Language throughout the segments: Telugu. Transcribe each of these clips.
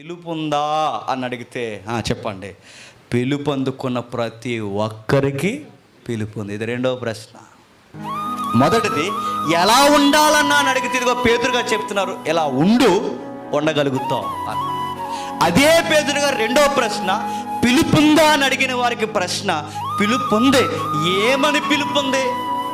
పిలుపు ఉందా అని అడిగితే "ఆ, చెప్పండి పిలుపు అందుకున్న ప్రతి ఒక్కరికి పిలుపు ఉంది ఇది రెండవ ప్రశ్న మొదటిది ఎలా ఉండాలన్నా అని అడిగితే ఇదిగో పేదరుగా చెప్తున్నారు ఎలా ఉండు ఉండగలుగుతావు అని అదే పేదరుగా రెండవ ప్రశ్న పిలుపుందా అని అడిగిన వారికి ప్రశ్న పిలుపుంది ఏమని పిలుపుంది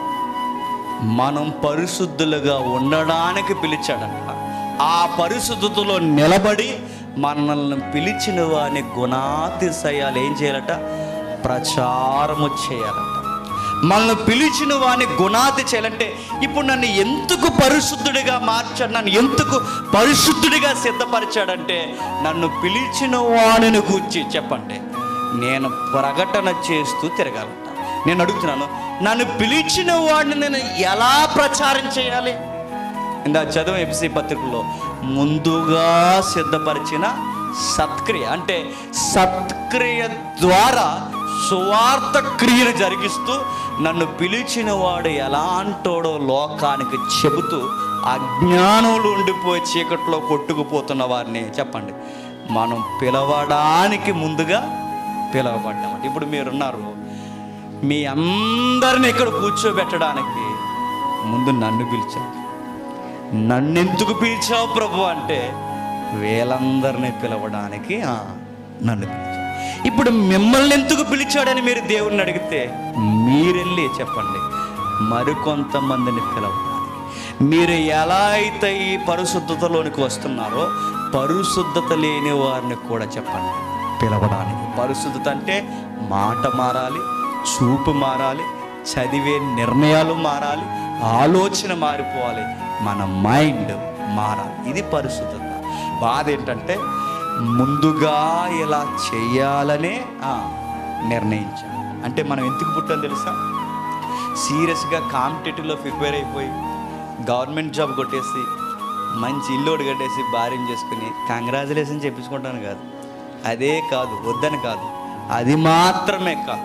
మనం పరిశుద్ధులుగా ఉండడానికి పిలిచాడంట ఆ పరిశుద్ధతలో నిలబడి మనల్ని పిలిచిన వాని గుణాతిశయాలు ఏం చేయాలట ప్రచారము చేయాలట మనల్ని పిలిచిన వాని గుణాతి చేయాలంటే ఇప్పుడు నన్ను ఎందుకు పరిశుద్ధుడిగా మార్చాడు నన్ను ఎందుకు పరిశుద్ధుడిగా సిద్ధపరిచాడంటే నన్ను పిలిచిన వాణిని గూర్చి చెప్పండి నేను ప్రకటన చేస్తూ తిరగాలంట నేను అడుగుతున్నాను నన్ను పిలిచిన వాడిని నేను ఎలా ప్రచారం చేయాలి ఇందా చదువు ఎఫ్సి పత్రికలో ముందుగా సిద్ధపరిచిన సత్క్రియ అంటే సత్క్రియ ద్వారా సువార్త క్రియను జరిగిస్తూ నన్ను పిలిచిన వాడు ఎలాంటోడో లోకానికి చెబుతూ అజ్ఞానంలో ఉండిపోయి చీకట్లో కొట్టుకుపోతున్న వారిని చెప్పండి మనం పిలవడానికి ముందుగా పిలవబడ్డామంటే ఇప్పుడు మీరున్నారు మీ అందరిని ఇక్కడ కూర్చోబెట్టడానికి ముందు నన్ను పిలిచావు నన్నెందుకు పిలిచావు ప్రభు అంటే వీళ్ళందరినీ పిలవడానికి ఆ, నన్ను పిలిచావు ఇప్పుడు మిమ్మల్ని ఎందుకు పిలిచాడని మీరు దేవుణ్ణి అడిగితే మీరెళ్ళి చెప్పండి మరికొంతమందిని పిలవడానికి మీరు ఎలా అయితే ఈ పరిశుద్ధతలోనికి వస్తున్నారో పరిశుద్ధత లేని వారిని కూడా చెప్పండి పిలవడానికి పరిశుద్ధత అంటే మాట మారాలి చూపు మారాలి చదివే నిర్ణయాలు మారాలి ఆలోచన మారిపోవాలి మన మైండ్ మారాలి ఇది పరిశుద్ధత బాధ ఏంటంటే ముందుగా ఇలా చేయాలనే ఆ, నిర్ణయించాలి అంటే మనం ఎందుకు పుట్టాం తెలుసా సీరియస్గా కాంపిటేటివ్లో ప్రిపేర్ అయిపోయి గవర్నమెంట్ జాబ్ కొట్టేసి మంచి ఇల్లు కట్టేసి భార్యం చేసుకుని కంగ్రాచులేషన్ చెప్పించుకుంటాను కాదు అదే కాదు వద్దని కాదు అది మాత్రమే కాదు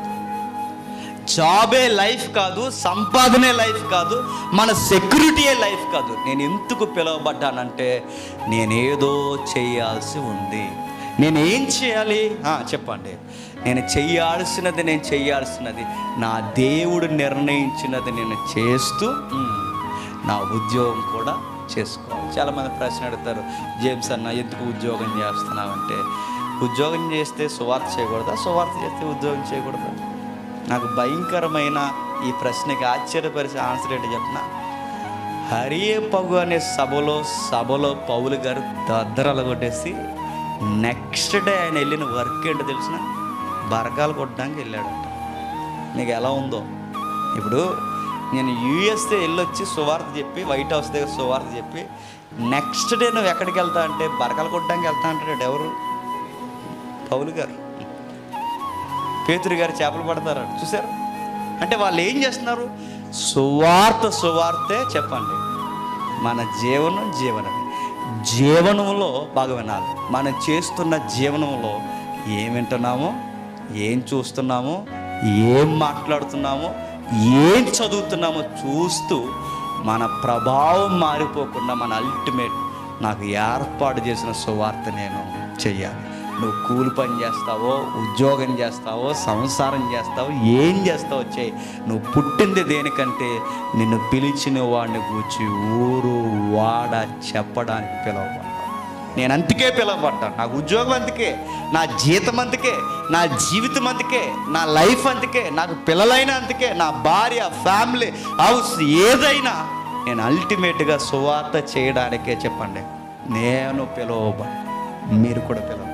జాబే లైఫ్ కాదు సంపాదనే లైఫ్ కాదు మన సెక్యూరిటీయే లైఫ్ కాదు నేను ఎందుకు పిలువబడ్డానంటే నేనేదో చేయాల్సి ఉంది నేను ఏం చేయాలి ఆ, చెప్పండి నేను చెయ్యాల్సినది నేను చెయ్యాల్సినది నా దేవుడు నిర్ణయించినది నేను చేస్తూ ఉమ్, నా ఉద్యోగం కూడా చేసుకోవాలి చాలామంది ప్రశ్న అడుగుతారు జేమ్స్ అన్న ఎందుకు ఉద్యోగం చేస్తున్నావంటే ఉద్యోగం చేస్తే సువార్త చేయకూడదా సువార్త చేస్తే ఉద్యోగం చేయకూడదా నాకు భయంకరమైన ఈ ప్రశ్నకి ఆశ్చర్యపరిచే ఆన్సర్ ఏంటి చెప్పిన హరియే పగు అనే సభలో సభలో పౌలు గారు దద్దరలు కొట్టేసి నెక్స్ట్ డే ఆయన వెళ్ళిన వర్క్ ఏంటో తెలిసిన బరకాలు కొట్టడానికి వెళ్ళాడంట మీకు ఎలా ఉందో ఇప్పుడు నేను యూఎస్ఏ వెళ్ళొచ్చి సువార్త చెప్పి వైట్ హౌస్ దగ్గర సువార్త చెప్పి నెక్స్ట్ డే నువ్వు ఎక్కడికి వెళ్తా అంటే బరకాలు కొట్టడానికి వెళ్తా అంటాడు ఎవరు పౌలు గారు పేతురు గారు చేపలు పడతారు చూసారు అంటే వాళ్ళు ఏం చేస్తున్నారు సువార్త సువార్తే చెప్పండి మన జీవనం జీవనమే జీవనంలో బాగా వినాలి మనం చేస్తున్న జీవనంలో ఏం వింటున్నామో ఏం చూస్తున్నామో ఏం మాట్లాడుతున్నామో ఏం చదువుతున్నామో చూస్తూ మన ప్రభావం మారిపోకుండా మన అల్టిమేట్ నాకు ఏర్పాటు చేసిన సువార్త నేను చెయ్యాలి నువ్వు కూలి పని చేస్తావో ఉద్యోగం చేస్తావో సంసారం చేస్తావో ఏం చేస్తావో చేయి నువ్వు పుట్టింది దేనికంటే నిన్ను పిలిచిన వాడిని కూర్చి ఊరు వాడ చెప్పడానికి పిలవబడ్డా నేను అందుకే పిలవబడ్డాను నాకు ఉద్యోగం అందుకే నా జీతం అందుకే నా జీవితం అందుకే నా లైఫ్ అందుకే నాకు పిల్లలైన అందుకే నా భార్య ఫ్యామిలీ హౌస్ ఏదైనా నేను అల్టిమేట్గా సువార్త చేయడానికే చెప్పండి నేను పిలువబడ్డా మీరు కూడా పిలవ